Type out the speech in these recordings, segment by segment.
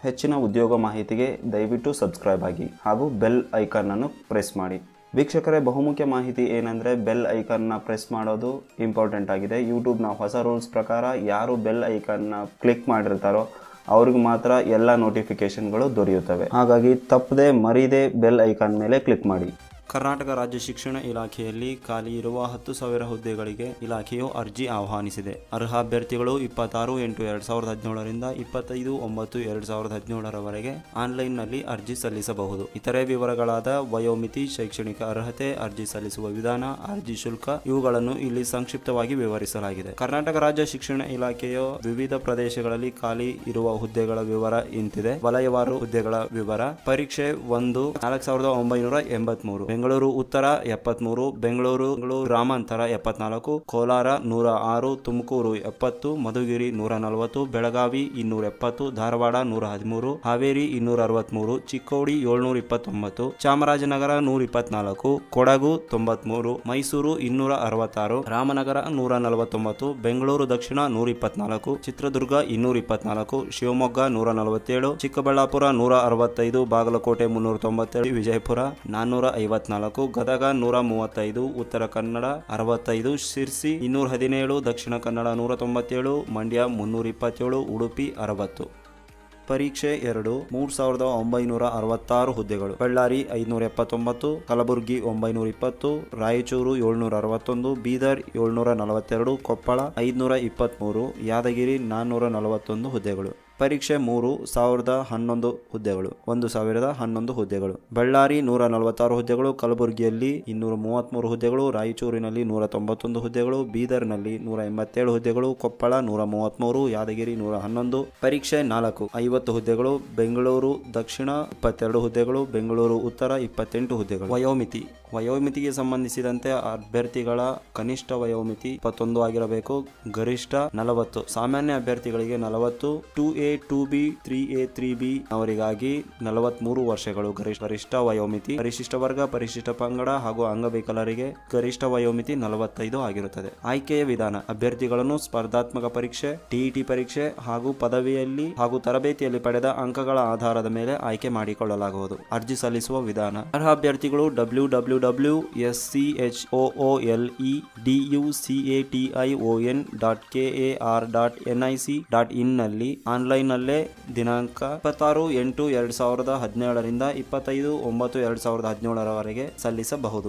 ಹೆಚ್ಚಿನ ಉದ್ಯೋಗ ಮಾಹಿತಿಗೆ ದಯವಿಟ್ಟು ಸಬ್ಸ್ಕ್ರೈಬ್ ಆಗಿ ಹಾಗೂ ಬೆಲ್ ಐಕಾನ್ ಅನ್ನು ಪ್ರೆಸ್ ಮಾಡಿ ವೀಕ್ಷಕರೇ ಬಹುಮುಖ್ಯ ಮಾಹಿತಿ ಏನಂದರೆ ಬೆಲ್ ಐಕಾನ್ನ ಪ್ರೆಸ್ ಮಾಡೋದು ಇಂಪಾರ್ಟೆಂಟ್ ಆಗಿದೆ ಯೂಟ್ಯೂಬ್ನ ಹೊಸ ರೂಲ್ಸ್ ಪ್ರಕಾರ ಯಾರು ಬೆಲ್ ಐಕಾನ್ನ ಕ್ಲಿಕ್ ಮಾಡಿರ್ತಾರೋ ಅವ್ರಿಗೆ ಮಾತ್ರ ಎಲ್ಲ ನೋಟಿಫಿಕೇಶನ್ಗಳು ದೊರೆಯುತ್ತವೆ ಹಾಗಾಗಿ ತಪ್ಪದೆ ಮರೀದೆ ಬೆಲ್ ಐಕಾನ್ ಮೇಲೆ ಕ್ಲಿಕ್ ಮಾಡಿ ಕರ್ನಾಟಕ ರಾಜ್ಯ ಶಿಕ್ಷಣ ಇಲಾಖೆಯಲ್ಲಿ ಖಾಲಿ ಇರುವ ಹತ್ತು ಸಾವಿರ ಹುದ್ದೆಗಳಿಗೆ ಇಲಾಖೆಯು ಅರ್ಜಿ ಆಹ್ವಾನಿಸಿದೆ ಅರ್ಹ ಅಭ್ಯರ್ಥಿಗಳು ಇಪ್ಪತ್ತಾರು ಎಂಟು ಎರಡು ಸಾವಿರದ ಹದಿನೇಳರಿಂದ ಇಪ್ಪತ್ತೈದು ಒಂಬತ್ತು ಎರಡು ಸಾವಿರದ ಹದಿನೇಳರವರೆಗೆ ಆನ್ಲೈನ್ನಲ್ಲಿ ಅರ್ಜಿ ಸಲ್ಲಿಸಬಹುದು ಇತರೆ ವಿವರಗಳಾದ ವಯೋಮಿತಿ ಶೈಕ್ಷಣಿಕ ಅರ್ಹತೆ ಅರ್ಜಿ ಸಲ್ಲಿಸುವ ವಿಧಾನ ಅರ್ಜಿ ಶುಲ್ಕ ಇವುಗಳನ್ನು ಇಲ್ಲಿ ಸಂಕ್ಷಿಪ್ತವಾಗಿ ವಿವರಿಸಲಾಗಿದೆ ಕರ್ನಾಟಕ ರಾಜ್ಯ ಶಿಕ್ಷಣ ಇಲಾಖೆಯ ವಿವಿಧ ಪ್ರದೇಶಗಳಲ್ಲಿ ಖಾಲಿ ಇರುವ ಹುದ್ದೆಗಳ ವಿವರ ಇಂತಿದೆ ವಲಯವಾರು ಹುದ್ದೆಗಳ ವಿವರ ಪರೀಕ್ಷೆ ಒಂದು ನಾಲ್ಕು ಸಾವಿರದ ಒಂಬೈನೂರ ಎಂಬತ್ಮೂರು ಬೆಂಗಳೂರು ಉತ್ತರ ಎಪ್ಪತ್ಮೂರು ಬೆಂಗಳೂರು ಬೆಂಗಳೂರು ಗ್ರಾಮಾಂತರ ಎಪ್ಪತ್ನಾಲ್ಕು ಕೋಲಾರ ನೂರ ಆರು ತುಮಕೂರು ಎಪ್ಪತ್ತು ಮಧುಗಿರಿ ನೂರ ನಲವತ್ತು ಬೆಳಗಾವಿ ಇನ್ನೂರ ಎಪ್ಪತ್ತು ಧಾರವಾಡ ನೂರ ಹದಿಮೂರು ಹಾವೇರಿ ಇನ್ನೂರ ಅರವತ್ಮೂರು ಚಿಕ್ಕೋಡಿ ಏಳ್ನೂರ ಇಪ್ಪತ್ತೊಂಬತ್ತು ಚಾಮರಾಜನಗರ ನೂರ ಇಪ್ಪತ್ನಾಲ್ಕು ಕೊಡಗು ತೊಂಬತ್ಮೂರು ಮೈಸೂರು ಇನ್ನೂರ ಅರವತ್ತಾರು ರಾಮನಗರ ನೂರ ನಲವತ್ತೊಂಬತ್ತು ಬೆಂಗಳೂರು ದಕ್ಷಿಣ ನೂರ ಇಪ್ಪತ್ನಾಲ್ಕು ಚಿತ್ರದುರ್ಗ ಇನ್ನೂರ ಇಪ್ಪತ್ನಾಲ್ಕು ಶಿವಮೊಗ್ಗ ನೂರ ನಲವತ್ತೇಳು ಚಿಕ್ಕಬಳ್ಳಾಪುರ ನೂರ ಅರವತ್ತೈದು ಬಾಗಲಕೋಟೆ ಮುನ್ನೂರ ತೊಂಬತ್ತೇಳು ವಿಜಯಪುರ ನಾನ್ನೂರ ಐವತ್ನಾಲ್ಕು ಗದಗ ನೂರ ಮೂವತ್ತೈದು ಉತ್ತರ ಕನ್ನಡ ಅರವತ್ತೈದು ಶಿರ್ಸಿ ಇನ್ನೂರ ಹದಿನೇಳು ದಕ್ಷಿಣ ಕನ್ನಡ ನೂರ ತೊಂಬತ್ತೇಳು ಮಂಡ್ಯ ಮುನ್ನೂರ ಇಪ್ಪತ್ತೇಳು ಉಡುಪಿ ಅರವತ್ತು ಪರೀಕ್ಷೆ ಎರಡು ಮೂರ್ ಸಾವಿರದ ಒಂಬೈನೂರ ಅರವತ್ತಾರು ಹುದ್ದೆಗಳು ಬಳ್ಳಾರಿ ಐದುನೂರ ಎಪ್ಪತ್ತೊಂಬತ್ತು ಕಲಬುರಗಿ ಒಂಬೈನೂರ ಇಪ್ಪತ್ತು ರಾಯಚೂರು ಏಳ್ನೂರ ಅರವತ್ತೊಂದು ಬೀದರ್ ಏಳ್ನೂರ ನಲವತ್ತೆರಡು ಕೊಪ್ಪಳ ಐದುನೂರ ಇಪ್ಪತ್ತ್ಮೂರು ಯಾದಗಿರಿ ನಾನ್ನೂರ ನಲವತ್ತೊಂದು ಹುದ್ದೆಗಳು ಪರೀಕ್ಷೆ ಮೂರು ಸಾವಿರದ ಹನ್ನೊಂದು ಹುದ್ದೆಗಳು ಒಂದು ಸಾವಿರದ ಹನ್ನೊಂದು ಹುದ್ದೆಗಳು ಬಳ್ಳಾರಿ ನೂರ ನಲವತ್ತಾರು ಹುದ್ದೆಗಳು ಕಲಬುರಗಿಯಲ್ಲಿ ಇನ್ನೂರ ಮೂವತ್ತ್ಮೂರು ಹುದ್ದೆಗಳು ರಾಯಚೂರಿನಲ್ಲಿ ನೂರ ತೊಂಬತ್ತೊಂದು ಹುದ್ದೆಗಳು ಬೀದರ್ನಲ್ಲಿ ನೂರ ಎಂಬತ್ತೇಳು ಹುದ್ದೆಗಳು ಕೊಪ್ಪಳ ನೂರ ಮೂವತ್ತ್ಮೂರು ಯಾದಗಿರಿ ನೂರ ಹನ್ನೊಂದು ಪರೀಕ್ಷೆ ನಾಲ್ಕು ಐವತ್ತು ಹುದ್ದೆಗಳು ಬೆಂಗಳೂರು ದಕ್ಷಿಣ ಇಪ್ಪತ್ತೆರಡು ಹುದ್ದೆಗಳು ಬೆಂಗಳೂರು ಉತ್ತರ ಇಪ್ಪತ್ತೆಂಟು ಹುದ್ದೆಗಳು ವಯೋಮಿತಿ ವಯೋಮಿತಿಗೆ ಸಂಬಂಧಿಸಿದಂತೆ ಅಭ್ಯರ್ಥಿಗಳ ಕನಿಷ್ಠ ವಯೋಮಿತಿ ಇಪ್ಪತ್ತೊಂದು ಆಗಿರಬೇಕು ಗರಿಷ್ಠ ನಲವತ್ತು ಸಾಮಾನ್ಯ ಅಭ್ಯರ್ಥಿಗಳಿಗೆ ನಲವತ್ತು two A two B three A three B ಅವರಿಗಾಗಿ ನಲವತ್ಮೂರು ವರ್ಷಗಳು ಗರಿಷ್ಠ ಗರಿಷ್ಠ ವಯೋಮಿತಿ ಪರಿಶಿಷ್ಟ ವರ್ಗ ಪರಿಶಿಷ್ಟ ಪಂಗಡ ಹಾಗೂ ಅಂಗವಿಕಲರಿಗೆ ಗರಿಷ್ಠ ವಯೋಮಿತಿ ನಲವತ್ತೈದು ಆಗಿರುತ್ತದೆ ಆಯ್ಕೆಯ ವಿಧಾನ ಅಭ್ಯರ್ಥಿಗಳನ್ನು ಸ್ಪರ್ಧಾತ್ಮಕ ಪರೀಕ್ಷೆ ಟಿಇಟಿ ಪರೀಕ್ಷೆ ಹಾಗೂ ಪದವಿಯಲ್ಲಿ ಹಾಗೂ ತರಬೇತಿಯಲ್ಲಿ ಪಡೆದ ಅಂಕಗಳ ಆಧಾರದ ಮೇಲೆ ಆಯ್ಕೆ ಮಾಡಿಕೊಳ್ಳಲಾಗುವುದು ಅರ್ಜಿ ಸಲ್ಲಿಸುವ ವಿಧಾನ ಅರ್ಹ ಅಭ್ಯರ್ಥಿಗಳು W W W S C H O L E D U C A T I O N dot K A R dot N I C dot in ನಲ್ಲಿ ಆನ್ಲೈನ್ನಲ್ಲೇ ದಿನಾಂಕ ಇಪ್ಪತ್ತಾರು ಎಂಟು ಎರಡು ಸಾವಿರದ ಹದಿನೇಳರಿಂದ ಇಪ್ಪತ್ತೈದು ಒಂಬತ್ತು ಎರಡು ಸಾವಿರದ ಹದಿನೇಳರವರೆಗೆ ಸಲ್ಲಿಸಬಹುದು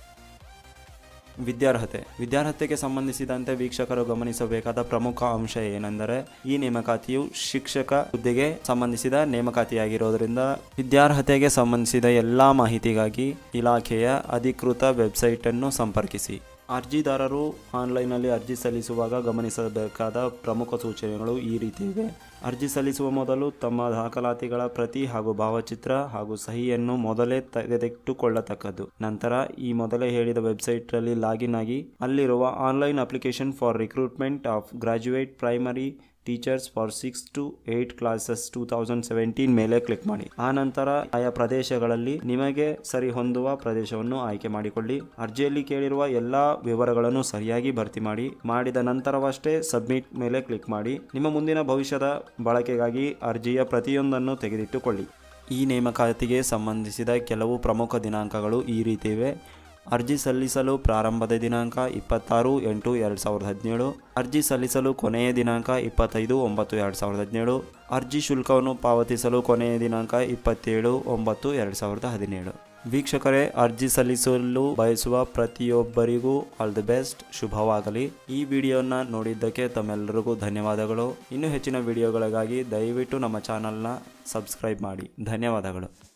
ವಿದ್ಯಾರ್ಹತೆ ವಿದ್ಯಾರ್ಹತೆಗೆ ಸಂಬಂಧಿಸಿದಂತೆ ವೀಕ್ಷಕರು ಗಮನಿಸಬೇಕಾದ ಪ್ರಮುಖ ಅಂಶ ಏನೆಂದರೆ ಈ ನೇಮಕಾತಿಯು ಶಿಕ್ಷಕ ಹುದ್ದೆಗೆ ಸಂಬಂಧಿಸಿದ ನೇಮಕಾತಿಯಾಗಿರೋದ್ರಿಂದ ವಿದ್ಯಾರ್ಹತೆಗೆ ಸಂಬಂಧಿಸಿದ ಎಲ್ಲ ಮಾಹಿತಿಗಾಗಿ ಇಲಾಖೆಯ ಅಧಿಕೃತ ವೆಬ್ಸೈಟನ್ನು ಸಂಪರ್ಕಿಸಿ ಅರ್ಜಿದಾರರು ಆನ್ಲೈನ್ನಲ್ಲಿ ಅರ್ಜಿ ಸಲ್ಲಿಸುವಾಗ ಗಮನಿಸಬೇಕಾದ ಪ್ರಮುಖ ಸೂಚನೆಗಳು ಈ ರೀತಿ ಇವೆ ಅರ್ಜಿ ಸಲ್ಲಿಸುವ ಮೊದಲು ತಮ್ಮ ದಾಖಲಾತಿಗಳ ಪ್ರತಿ ಹಾಗೂ ಭಾವಚಿತ್ರ ಹಾಗೂ ಸಹಿಯನ್ನು ಮೊದಲೇ ತೆಗೆದಿಟ್ಟುಕೊಳ್ಳತಕ್ಕದ್ದು ನಂತರ ಈ ಮೊದಲೇ ಹೇಳಿದ ವೆಬ್ಸೈಟ್ನಲ್ಲಿ ಲಾಗಿನ್ ಆಗಿ ಅಲ್ಲಿರುವ online application for recruitment of graduate primary teachers for six to eight classes two thousand seventeen ಮೇಲೆ ಕ್ಲಿಕ್ ಮಾಡಿ ಆ ನಂತರ ಆಯಾ ಪ್ರದೇಶಗಳಲ್ಲಿ ನಿಮಗೆ ಸರಿ ಹೊಂದುವ ಪ್ರದೇಶವನ್ನು ಆಯ್ಕೆ ಮಾಡಿಕೊಳ್ಳಿ ಅರ್ಜಿಯಲ್ಲಿ ಕೇಳಿರುವ ಎಲ್ಲ ವಿವರಗಳನ್ನು ಸರಿಯಾಗಿ ಭರ್ತಿ ಮಾಡಿ ಮಾಡಿದ ನಂತರವಷ್ಟೇ ಸಬ್ಮಿಟ್ ಮೇಲೆ ಕ್ಲಿಕ್ ಮಾಡಿ ನಿಮ್ಮ ಮುಂದಿನ ಭವಿಷ್ಯದ ಬಳಕೆಗಾಗಿ ಅರ್ಜಿಯ ಪ್ರತಿಯೊಂದನ್ನು ತೆಗೆದಿಟ್ಟುಕೊಳ್ಳಿ ಈ ನೇಮಕಾತಿಗೆ ಸಂಬಂಧಿಸಿದ ಕೆಲವು ಪ್ರಮುಖ ದಿನಾಂಕಗಳು ಈ ರೀತಿ ಇವೆ ಅರ್ಜಿ ಸಲ್ಲಿಸಲು ಪ್ರಾರಂಭದ ದಿನಾಂಕ ಇಪ್ಪತ್ತಾರು ಎಂಟು ಎರಡು ಸಾವಿರದ ಹದಿನೇಳು ಅರ್ಜಿ ಸಲ್ಲಿಸಲು ಕೊನೆಯ ದಿನಾಂಕ ಇಪ್ಪತ್ತೈದು ಒಂಬತ್ತು ಎರಡು ಸಾವಿರದ ಹದಿನೇಳು ಅರ್ಜಿ ಶುಲ್ಕವನ್ನು ಪಾವತಿಸಲು ಕೊನೆಯ ದಿನಾಂಕ ಇಪ್ಪತ್ತೇಳು ಒಂಬತ್ತು ಎರಡು ಸಾವಿರದ ಹದಿನೇಳು ವೀಕ್ಷಕರೇ ಅರ್ಜಿ ಸಲ್ಲಿಸಲು ಬಯಸುವ ಪ್ರತಿಯೊಬ್ಬರಿಗೂ ಆಲ್ ದಿ ಬೆಸ್ಟ್ ಶುಭವಾಗಲಿ ಈ ವಿಡಿಯೋನ ನೋಡಿದ್ದಕ್ಕೆ ತಮ್ಮೆಲ್ಲರಿಗೂ ಧನ್ಯವಾದಗಳು ಇನ್ನೂ ಹೆಚ್ಚಿನ ವಿಡಿಯೋಗಳಿಗಾಗಿ ದಯವಿಟ್ಟು ನಮ್ಮ ಚಾನಲ್ನ ಸಬ್ಸ್ಕ್ರೈಬ್ ಮಾಡಿ ಧನ್ಯವಾದಗಳು